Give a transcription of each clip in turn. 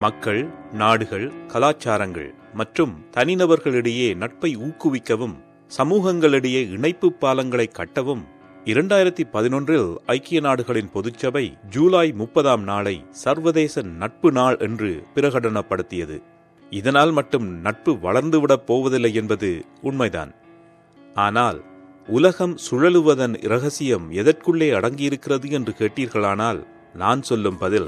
மக்கள் நாடுகள் கலாச்சாரங்கள் மற்றும் தனிநபர்களிடையே நட்பை ஊக்குவிக்கவும் சமூகங்களிடையே இணைப்பு பாலங்களை கட்டவும் இரண்டாயிரத்தி பதினொன்றில் ஐக்கிய நாடுகளின் பொதுச்சபை ஜூலை முப்பதாம் நாளை சர்வதேச நட்பு நாள் என்று பிரகடனப்படுத்தியது இதனால் மட்டும் நட்பு வளர்ந்துவிடப் போவதில்லை என்பது உண்மைதான் ஆனால் உலகம் சுழலுவதன் இரகசியம் எதற்குள்ளே அடங்கியிருக்கிறது என்று கேட்டீர்களானால் நான் சொல்லும் பதில்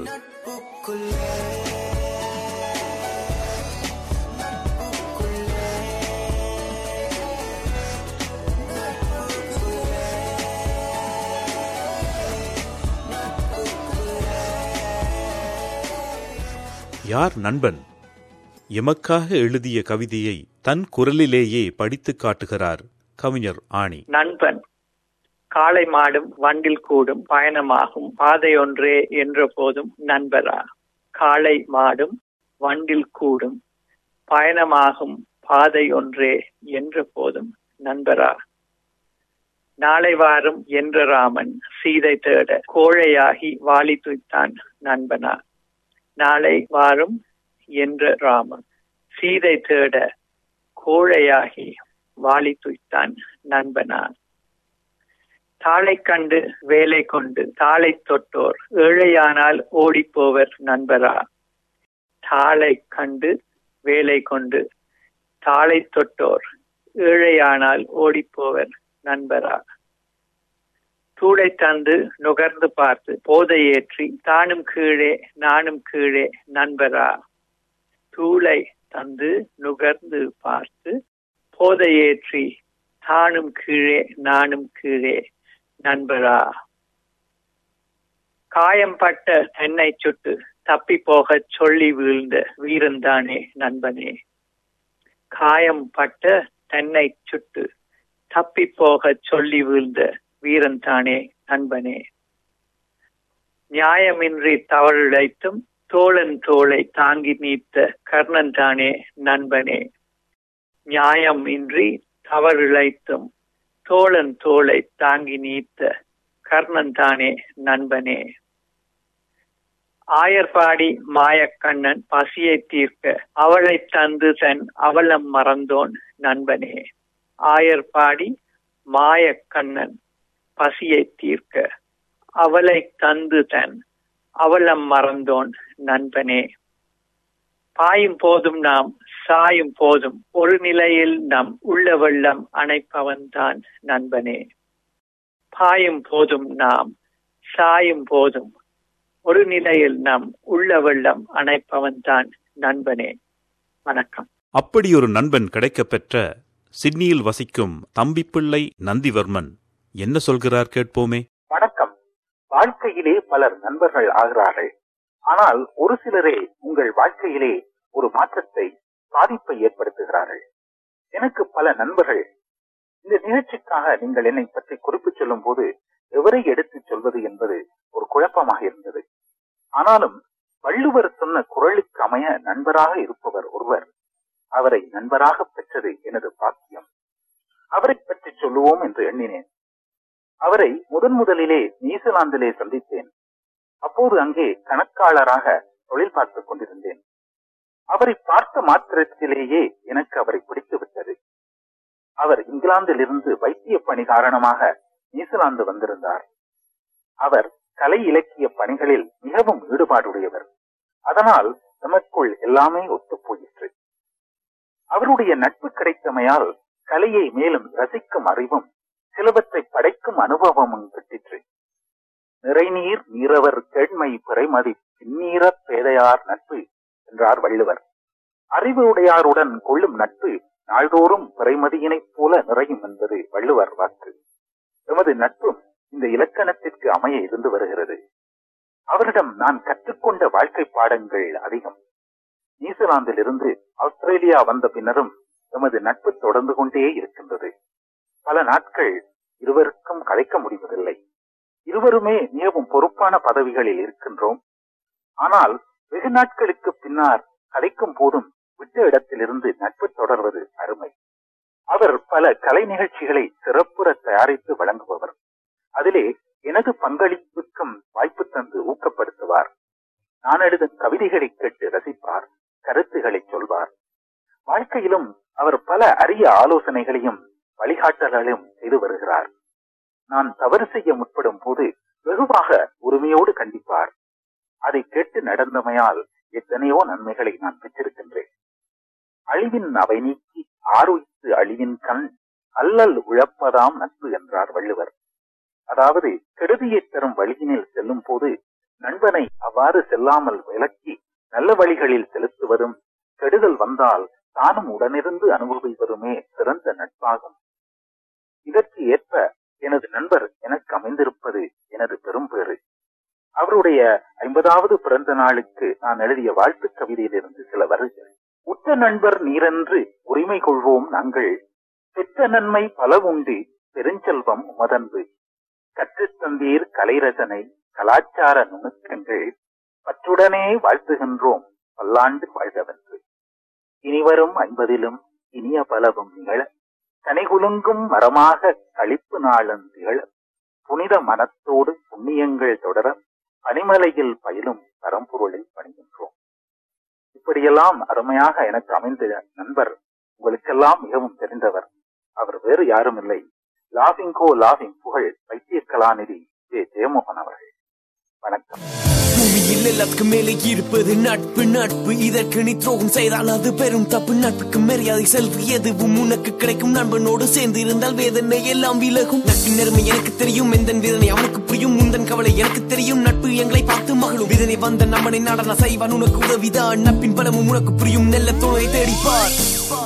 யார் நண்பன் எமக்காக எழுதிய கவிதையை தன் குரலிலேயே படித்துக் காட்டுகிறார் கவிஞர் ஆணி நண்பன் காளை மாடும் வண்டில் கூடும் பயணமாகும் பாதை ஒன்றே என்ற போதும் நண்பரா காளை மாடும் வண்டில் கூடும் பயணமாகும் பாதை ஒன்றே என்ற போதும் நண்பரா நாளை வாரும் என்ற ராமன் சீதை தேட கோழையாகி வாலி துய்த்தான் நண்பனா நாளை வாரும் என்ற ராமன் சீதை தேட கோழையாகி வாலி துய்த்தான் நண்பனா தாளை கண்டு வேலை கொண்டு தாளை தொட்டோர் ஏழையானால் ஓடிப்போவர் நண்பரா தாளை கண்டு வேலை கொண்டு தாளை தொட்டோர் ஏழையானால் ஓடிப்போவர் நண்பரா தூளை தந்து நுகர்ந்து பார்த்து போதை ஏற்றி தானும் கீழே நானும் கீழே நண்பரா தூளை தந்து நுகர்ந்து பார்த்து போதை ஏற்றி தானும் கீழே நானும் கீழே நண்பரா காயம்பட்ட தென்னை சுட்டு தப்பி போக சொல்லி வீழ்ந்த வீரன்தானே நண்பனே காயம்பட்ட தென்னை சுட்டு தப்பி போக சொல்லி வீழ்ந்த வீரன் தானே நண்பனே நியாயமின்றி தவறிழைத்தும் தோழன் தோளை தாங்கி நீத்த கர்ணன் தானே நண்பனே நியாயம் இன்றி தவறிழைத்தும் தோழன் தோளை தாங்கி நீத்த கர்ணன் தானே நண்பனே ஆயர்பாடி மாயக்கண்ணன் பசியை தீர்க்க அவளை தந்து தன் அவலம் மறந்தோன் நண்பனே ஆயர்பாடி மாயக்கண்ணன் பசியை தீர்க்க அவளை தந்து தன் அவலம் மறந்தோன் நண்பனே பாயும் போதும் நாம் சாயும் போதும் ஒரு நிலையில் நம் உள்ள வெள்ளம் அணைப்பவன் தான் நண்பனே பாயும் போதும் நாம் சாயும் போதும் ஒரு நிலையில் நம் உள்ள வெள்ளம் அணைப்பவன் தான் நண்பனே வணக்கம் அப்படி ஒரு நண்பன் கிடைக்கப் பெற்ற சிட்னியில் வசிக்கும் தம்பிப்பிள்ளை நந்திவர்மன் என்ன சொல்கிறார் கேட்போமே வணக்கம் வாழ்க்கையிலே பலர் நண்பர்கள் ஆகிறார்கள் ஆனால் ஒரு சிலரே உங்கள் வாழ்க்கையிலே ஒரு மாற்றத்தை பாதிப்பை ஏற்படுத்துகிறார்கள் எனக்கு பல நண்பர்கள் இந்த நிகழ்ச்சிக்காக நீங்கள் என்னை பற்றி குறிப்பு சொல்லும் போது எவரை எடுத்துச் சொல்வது என்பது ஒரு குழப்பமாக இருந்தது ஆனாலும் வள்ளுவர் சொன்ன குரலுக்கு அமைய நண்பராக இருப்பவர் ஒருவர் அவரை நண்பராக பெற்றது எனது பாக்கியம் அவரை பற்றி சொல்லுவோம் என்று எண்ணினேன் அவரை முதன் முதலிலே நியூசிலாந்திலே சந்தித்தேன் அப்போது அங்கே கணக்காளராக தொழில் பார்த்துக் கொண்டிருந்தேன் அவரை பார்த்த மாத்திரத்திலேயே எனக்கு அவரை பிடித்து விட்டது அவர் இங்கிலாந்தில் இருந்து வைத்திய பணி காரணமாக நியூசிலாந்து வந்திருந்தார் அவர் கலை இலக்கிய பணிகளில் மிகவும் ஈடுபாடுடையவர் அதனால் நமக்குள் எல்லாமே ஒத்துப் போயிற்று அவருடைய நட்பு கிடைத்தமையால் கலையை மேலும் ரசிக்கும் அறிவும் சிலவற்றை படைக்கும் அனுபவமும் கிட்டிற்று நிறைநீர் நீரவர் கேண்மை பிறைமதி பின்னீர பேதையார் நட்பு என்றார் வள்ளுவர் அறிவு உடையாருடன் கொள்ளும் நட்பு நாள்தோறும் பிறைமதியினைப் போல நிறையும் என்பது வள்ளுவர் வாக்கு எமது நட்பும் இந்த இலக்கணத்திற்கு அமைய இருந்து வருகிறது அவரிடம் நான் கற்றுக்கொண்ட வாழ்க்கை பாடங்கள் அதிகம் நியூசிலாந்தில் இருந்து ஆஸ்திரேலியா வந்த பின்னரும் எமது நட்பு தொடர்ந்து கொண்டே இருக்கின்றது பல நாட்கள் இருவருக்கும் கலைக்க முடிவதில்லை இருவருமே மிகவும் பொறுப்பான பதவிகளில் இருக்கின்றோம் ஆனால் வெகு நாட்களுக்கு பின்னால் கலைக்கும் போதும் விட்ட இடத்திலிருந்து நட்பு தொடர்வது அருமை அவர் பல கலை நிகழ்ச்சிகளை சிறப்புற தயாரித்து வழங்குபவர் அதிலே எனது பங்களிப்புக்கும் வாய்ப்பு தந்து ஊக்கப்படுத்துவார் நான் எழுதும் கவிதைகளை கேட்டு ரசிப்பார் கருத்துக்களை சொல்வார் வாழ்க்கையிலும் அவர் பல அரிய ஆலோசனைகளையும் வழிகாட்டல்களையும் செய்து வருகிறார் நான் தவறு செய்ய முற்படும் போது வெகுவாக உரிமையோடு கண்டிப்பார் அதை கேட்டு நடந்தமையால் எத்தனையோ நன்மைகளை நான் பெற்றிருக்கின்றேன் அழிவின் அவை நீக்கி ஆரோக்கித்து அழிவின் கண் அல்லல் உழப்பதாம் நட்பு என்றார் வள்ளுவர் அதாவது கெடுதியை தரும் வழியினில் செல்லும் போது நண்பனை அவ்வாறு செல்லாமல் விலக்கி நல்ல வழிகளில் செலுத்துவதும் கெடுதல் வந்தால் தானும் உடனிருந்து அனுபவிப்பதுமே சிறந்த நட்பாகும் இதற்கு ஏற்ப எனது நண்பர் எனக்கு அமைந்திருப்பது எனது பெரும்பேறு அவருடைய ஐம்பதாவது பிறந்த நாளுக்கு நான் எழுதிய வாழ்த்து கவிதையிலிருந்து சில வருகிறது உற்ற நண்பர் நீரென்று உரிமை கொள்வோம் நாங்கள் பெற்ற நன்மை பல உண்டு பெருஞ்செல்வம் உமதன்பு கற்றுத் தந்தீர் கலைரசனை கலாச்சார நுணுக்கங்கள் பற்றுடனே வாழ்த்துகின்றோம் பல்லாண்டு வாழ்கவென்று இனிவரும் ஐம்பதிலும் இனிய பலவும் நிகழ கனிகுலுங்கும் மரமாக கழிப்பு நாளன் திகழ புனித மனத்தோடு புண்ணியங்கள் தொடர பனிமலையில் பயிலும் பரம்பொருளை பணிகின்றோம் இப்படியெல்லாம் அருமையாக எனக்கு அமைந்த நண்பர் உங்களுக்கெல்லாம் மிகவும் தெரிந்தவர் அவர் வேறு யாரும் இல்லை லாஃபிங் கோ லாஃபிங் புகழ் வைத்திய கலாநிதி ஜே ஜெயமோகன் அவர்கள் வணக்கம் பூமியில் எல்லாத்துக்கும் மேலே இருப்பது நட்பு நட்பு இதற்கு நீ துரோகம் செய்தால் அது பெரும் தப்பு நட்புக்கு மரியாதை செலுத்து எதுவும் உனக்கு கிடைக்கும் நண்பனோடு சேர்ந்து இருந்தால் வேதனை எல்லாம் விலகும் நட்பின் நேர்மை எனக்கு தெரியும் எந்த வேதனை அவனுக்கு புரியும் முந்தன் கவலை எனக்கு தெரியும் நட்பு எங்களை பார்த்து மகளும் வேதனை வந்த நம்மனை நடன செய்வான் உனக்கு உதவிதான் நட்பின் பலமும் உனக்கு புரியும் நெல்ல தோழை தேடிப்பார்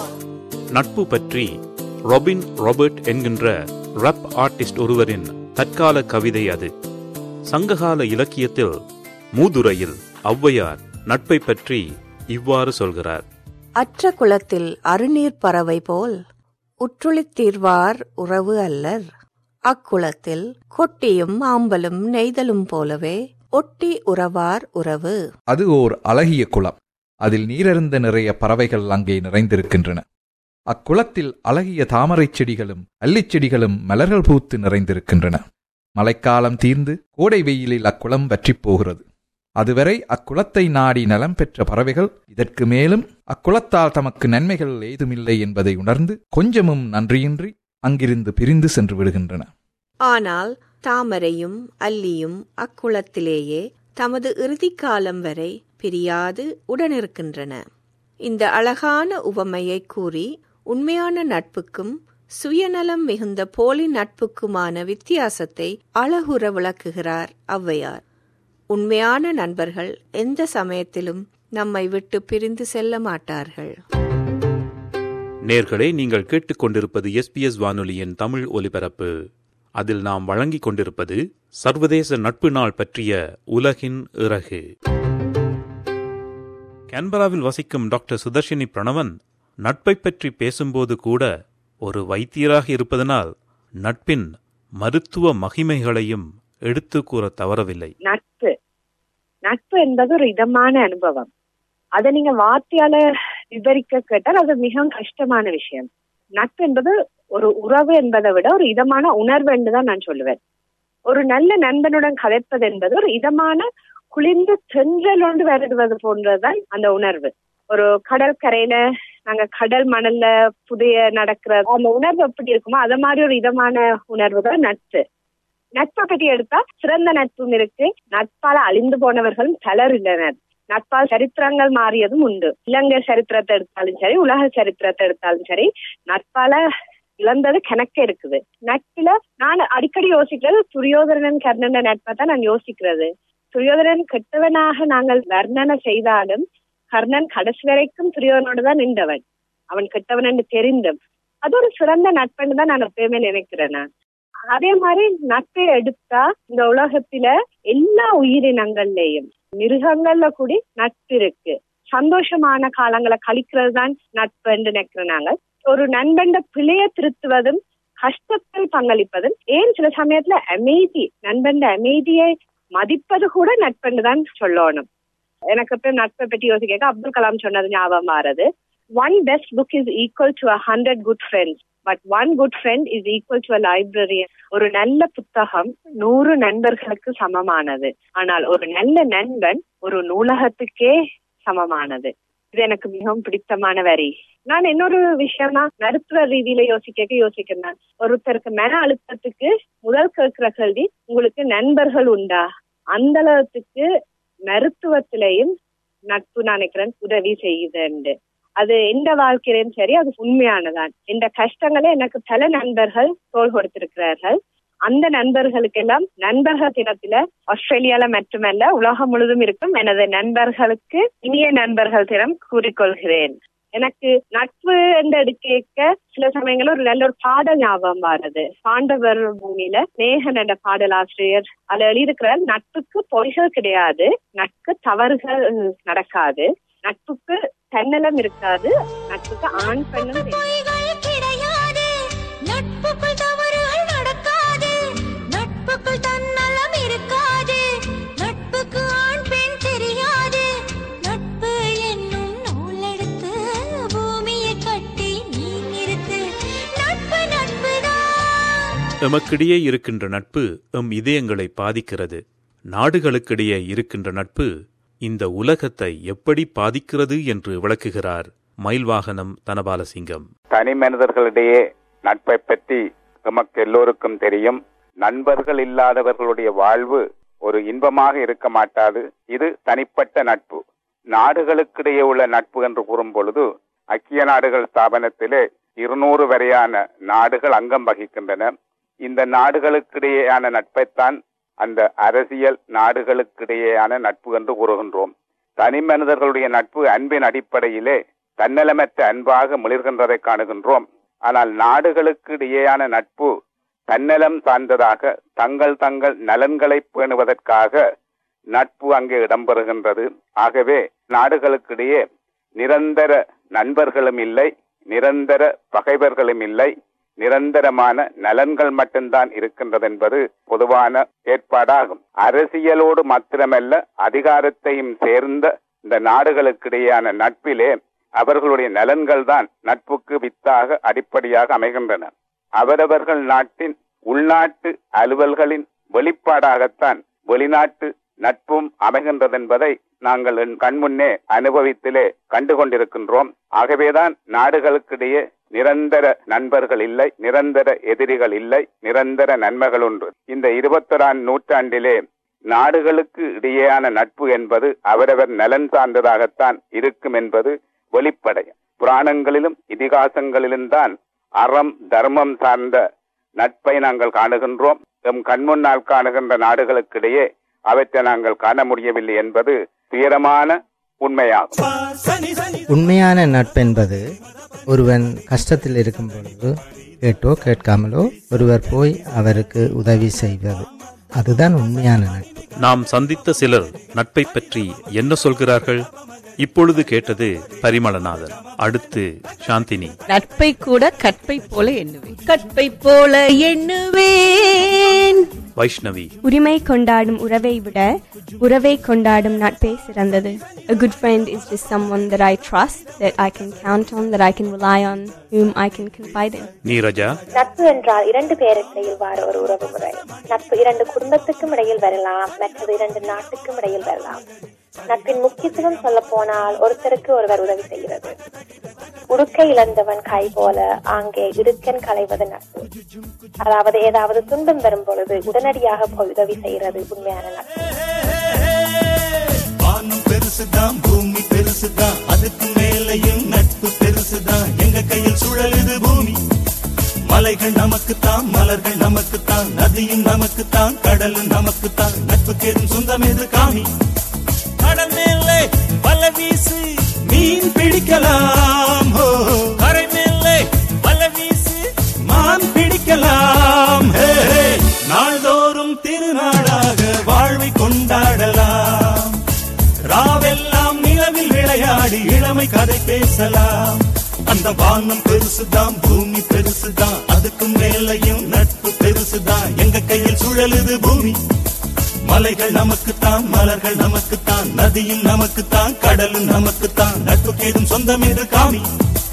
நட்பு பற்றி ரொபின் ராபர்ட் என்கின்ற ரப் ஆர்டிஸ்ட் ஒருவரின் தற்கால கவிதை அது சங்ககால இலக்கியத்தில் மூதுரையில் ஔவையார் நட்பை பற்றி இவ்வாறு சொல்கிறார் அற்ற குலத்தில் அருநீர் பறவை போல் உற்றுளித் தீர்வார் உறவு அல்லர் அக்குளத்தில் கொட்டியும் ஆம்பலும் நெய்தலும் போலவே ஒட்டி உறவார் உறவு அது ஓர் அழகிய குளம் அதில் நீரருந்த நிறைய பறவைகள் அங்கே நிறைந்திருக்கின்றன அக்குளத்தில் அழகிய தாமரைச் செடிகளும் அல்லிச் செடிகளும் மலர்கள் பூத்து நிறைந்திருக்கின்றன மழைக்காலம் தீர்ந்து கோடை வெயிலில் அக்குளம் வற்றிப் போகிறது அதுவரை அக்குளத்தை நாடி நலம் பெற்ற பறவைகள் இதற்கு மேலும் அக்குளத்தால் தமக்கு நன்மைகள் ஏதுமில்லை என்பதை உணர்ந்து கொஞ்சமும் நன்றியின்றி அங்கிருந்து பிரிந்து சென்று விடுகின்றன ஆனால் தாமரையும் அல்லியும் அக்குளத்திலேயே தமது இறுதிக் காலம் வரை பிரியாது உடனிருக்கின்றன இந்த அழகான உவமையை கூறி உண்மையான நட்புக்கும் சுயநலம் மிகுந்த போலி நட்புக்குமான வித்தியாசத்தை அழகுற விளக்குகிறார் ஔவையார் உண்மையான நண்பர்கள் எந்த சமயத்திலும் நம்மை விட்டு பிரிந்து செல்ல மாட்டார்கள் நேர்களே நீங்கள் கேட்டுக்கொண்டிருப்பது எஸ்பிஎஸ் வானொலியின் தமிழ் ஒலிபரப்பு அதில் நாம் வழங்கிக் கொண்டிருப்பது சர்வதேச நட்பு நாள் பற்றிய உலகின் இறகு கேன்பராவில் வசிக்கும் டாக்டர் சுதர்ஷினி பிரணவன் நட்பை பற்றி பேசும்போது கூட ஒரு வைத்தியராக இருப்பதனால் நட்பின் மருத்துவ மகிமைகளையும் எடுத்து கூற தவறவில்லை நட்பு நட்பு என்பது ஒரு இதமான அனுபவம் அதை நீங்க வார்த்தையால விவரிக்க கேட்டால் அது மிகவும் கஷ்டமான விஷயம் நட்பு என்பது ஒரு உறவு என்பதை விட ஒரு இதமான உணர்வு என்றுதான் நான் சொல்லுவேன் ஒரு நல்ல நண்பனுடன் கதைப்பது என்பது ஒரு இதமான குளிர்ந்த தென்றல் ஒன்று வருடுவது போன்றதுதான் அந்த உணர்வு ஒரு கடற்கரையில நாங்க கடல் மணல்ல புதிய நடக்கிற அந்த உணர்வு எப்படி இருக்குமோ அத மாதிரி ஒரு இதமான உணர்வு தான் நட்பு நட்பை பற்றி எடுத்தா சிறந்த நட்பும் இருக்கு நட்பால அழிந்து போனவர்களும் பலர் இல்லைனர் நட்பால் சரித்திரங்கள் மாறியதும் உண்டு இலங்கை சரித்திரத்தை எடுத்தாலும் சரி உலக சரித்திரத்தை எடுத்தாலும் சரி நட்பால இழந்தது கணக்கே இருக்குது நட்பில நான் அடிக்கடி யோசிக்கிறது துரியோதனன் கர்ணன் நட்பை தான் நான் யோசிக்கிறது துரியோதனன் கெட்டவனாக நாங்கள் வர்ணனை செய்தாலும் கர்ணன் கடைசி வரைக்கும் துரியோதனோடு தான் நின்றவன் அவன் கெட்டவன் என்று தெரிந்தும் அது ஒரு சிறந்த நட்புன்னு தான் நான் எப்பயுமே நினைக்கிறேன் நான் அதே மாதிரி நட்பை எடுத்தா இந்த உலகத்துல எல்லா உயிரினங்கள்லயும் மிருகங்கள்ல கூடி நட்பு இருக்கு சந்தோஷமான காலங்களை கழிக்கிறது தான் நட்பு என்று நினைக்கிறோம் நாங்கள் ஒரு நண்பண்ட பிழைய திருத்துவதும் கஷ்டத்தில் பங்களிப்பதும் ஏன் சில சமயத்துல அமைதி நண்பண்ட அமைதியை மதிப்பது கூட நட்புன்னு தான் சொல்லணும் எனக்கு இப்ப நட்பை பற்றி யோசிக்க அப்துல் கலாம் சொன்னது ஞாபகம் மாறுது one best book is equal to hundred good friends but one good friend is equal to library ஒரு நல்ல புத்தகம் நூறு நண்பர்களுக்கு சமமானது ஆனால் ஒரு நல்ல நண்பன் ஒரு நூலகத்துக்கே சமமானது இது எனக்கு மிகவும் பிடித்தமான வரி நான் இன்னொரு விஷயம்னா மருத்துவ ரீதியில யோசிக்க யோசிக்கிறேன் ஒருத்தருக்கு மன அழுத்தத்துக்கு முதல் கேட்கிற கேள்வி உங்களுக்கு நண்பர்கள் உண்டா அந்த அளவுக்கு மருத்துவத்திலையும் நட்பு நான் நினைக்கிறேன் உதவி செய்யுதுண்டு அது எந்த வாழ்க்கையிலும் சரி அது உண்மையானதான் இந்த கஷ்டங்களை எனக்கு பல நண்பர்கள் தோல் கொடுத்திருக்கிறார்கள் அந்த நண்பர்களுக்கெல்லாம் நண்பர்கள் தினத்துல ஆஸ்திரேலியால மட்டுமல்ல உலகம் முழுதும் இருக்கும் எனது நண்பர்களுக்கு இனிய நண்பர்கள் தினம் கூறிக்கொள்கிறேன் எனக்கு நட்பு என்று எடுக்க சில சமயங்களில் ஒரு நல்ல ஒரு பாடல் ஞாபகம் வருது பாண்டவர் பூமியில நேகன் என்ற பாடலாசிரியர் அதுல எழுதியிருக்கிறார் நட்புக்கு பொய்கள் கிடையாது நட்பு தவறுகள் நடக்காது நட்புக்கு தன்னலம் இருக்காது நட்புக்கு ஆண் பெண்ணும் தெரியாது. பொய்கள் கிடையாது நட்புக்குள் தவறுகள் நடக்காது நட்புக்குள் தன்னலம் இருக்காது நட்புக்கு ஆண் பெண் தெரியாது நட்பு என்னும் நூலெடுத்து பூமியை கட்டி நீ நிறுத்து நட்பு நட்புதான் எமக்கிடையே இருக்கின்ற நட்பு எம் இதயங்களை பாதிக்கிறது நாடுகளுக்கிடையே இருக்கின்ற நட்பு இந்த உலகத்தை எப்படி பாதிக்கிறது என்று விளக்குகிறார் மயில்வாகனம் தனபாலசிங்கம் தனி மனிதர்களிடையே நட்பை பற்றி நமக்கு எல்லோருக்கும் தெரியும் நண்பர்கள் இல்லாதவர்களுடைய வாழ்வு ஒரு இன்பமாக இருக்க மாட்டாது இது தனிப்பட்ட நட்பு நாடுகளுக்கிடையே உள்ள நட்பு என்று கூறும் பொழுது ஐக்கிய நாடுகள் ஸ்தாபனத்திலே இருநூறு வரையான நாடுகள் அங்கம் வகிக்கின்றன இந்த நாடுகளுக்கிடையேயான நட்பைத்தான் அந்த அரசியல் நாடுகளுக்கிடையேயான நட்பு என்று கூறுகின்றோம் தனி மனிதர்களுடைய நட்பு அன்பின் அடிப்படையிலே தன்னலமற்ற அன்பாக மிளிர்கின்றதை காணுகின்றோம் ஆனால் நாடுகளுக்கு இடையேயான நட்பு தன்னலம் சார்ந்ததாக தங்கள் தங்கள் நலன்களை பேணுவதற்காக நட்பு அங்கே இடம்பெறுகின்றது ஆகவே நாடுகளுக்கிடையே நிரந்தர நண்பர்களும் இல்லை நிரந்தர பகைவர்களும் இல்லை நிரந்தரமான நலன்கள் மட்டும்தான் இருக்கின்றது என்பது பொதுவான ஏற்பாடாகும் அரசியலோடு மாத்திரமல்ல அதிகாரத்தையும் சேர்ந்த இந்த நாடுகளுக்கிடையேயான நட்பிலே அவர்களுடைய நலன்கள் தான் நட்புக்கு வித்தாக அடிப்படையாக அமைகின்றன அவரவர்கள் நாட்டின் உள்நாட்டு அலுவல்களின் வெளிப்பாடாகத்தான் வெளிநாட்டு நட்பும் அமைகின்றது என்பதை நாங்கள் என் கண்முன்னே அனுபவித்திலே கண்டுகொண்டிருக்கின்றோம் ஆகவேதான் நாடுகளுக்கிடையே நிரந்தர நண்பர்கள் இல்லை நிரந்தர எதிரிகள் இல்லை நிரந்தர நன்மைகள் உண்டு இந்த இருபத்தொராம் நூற்றாண்டிலே நாடுகளுக்கு இடையேயான நட்பு என்பது அவரவர் நலன் சார்ந்ததாகத்தான் இருக்கும் என்பது வெளிப்படை புராணங்களிலும் இதிகாசங்களிலும் தான் அறம் தர்மம் சார்ந்த நட்பை நாங்கள் காணுகின்றோம் எம் கண்முன்னால் காணுகின்ற நாடுகளுக்கிடையே அவற்றை நாங்கள் காண முடியவில்லை என்பது துயரமான உண்மையாகும் உண்மையான நட்பென்பது ஒருவன் கஷ்டத்தில் இருக்கும் பொழுது கேட்டோ கேட்காமலோ ஒருவர் போய் அவருக்கு உதவி செய்வது அதுதான் உண்மையான நட்பு நாம் சந்தித்த சிலர் நட்பை பற்றி என்ன சொல்கிறார்கள் இப்பொழுது கேட்டது பரிமளநாதன் அடுத்து சாந்தினி நட்பை கூட கற்பை போல எண்ணுவேன் கற்பை போல எண்ணுவேன் வைஷ்ணவி உரிமை கொண்டாடும் உறவை விட உறவை கொண்டாடும் நட்பே சிறந்தது A good friend is just someone that I trust, that I can count on, that I can rely on, whom I can confide in. Neeraja நட்பு என்றால் இரண்டு பேருக்கு இடையில் வார ஒரு உறவு முறை நட்பு இரண்டு குடும்பத்துக்கும் இடையில் வரலாம் மற்றது இரண்டு நாட்டுக்கும் இடையில் வரலாம் நட்பின் முக்கியத்துவம் சொல்ல போனால் ஒருத்தருக்கு ஒருவர் உதவி செய்கிறது உடுக்கை இழந்தவன் கை போல ஆங்கே இடுக்கன் களைவது நட்பு அதாவது ஏதாவது துன்பம் வரும் பொழுது உடனடியாக போய் உதவி செய்கிறது உண்மையான நட்பு வானம் பெருசுதான் பூமி பெருசுதான் அதுக்கு மேலையும் நட்பு பெருசுதான் எங்க கையில் சுழலுது பூமி மலைகள் நமக்குத்தான் மலர்கள் நமக்குத்தான் நதியும் நமக்குத்தான் கடலும் நமக்குத்தான் நட்புக்கு எதுவும் சொந்தம் எது காமி கடல் மேலே வல வீசு மீன் பிடிக்கலாம் ஹோ கரை மேலே வல வீசு மான் பிடிக்கலாம் ஹே, ஹே. நாள்தோறும் திருநாளாக வாழ்வை கொண்டாடலாம் ராவெல்லாம் நிலவில் விளையாடி இளமை கதை பேசலாம் அந்த வானம் பெருசுதான் பூமி பெருசுதான் அதுக்கும் மேலையும் நட்பு பெருசுதான் எங்க கையில் சுழலுது பூமி மலைகள் நமக்குத்தான் மலர்கள் நமக்குத்தான் நதியும் நமக்குத்தான் கடலும் நமக்குத்தான் நட்புக்கு ஏதும் சொந்தம் என்று காமி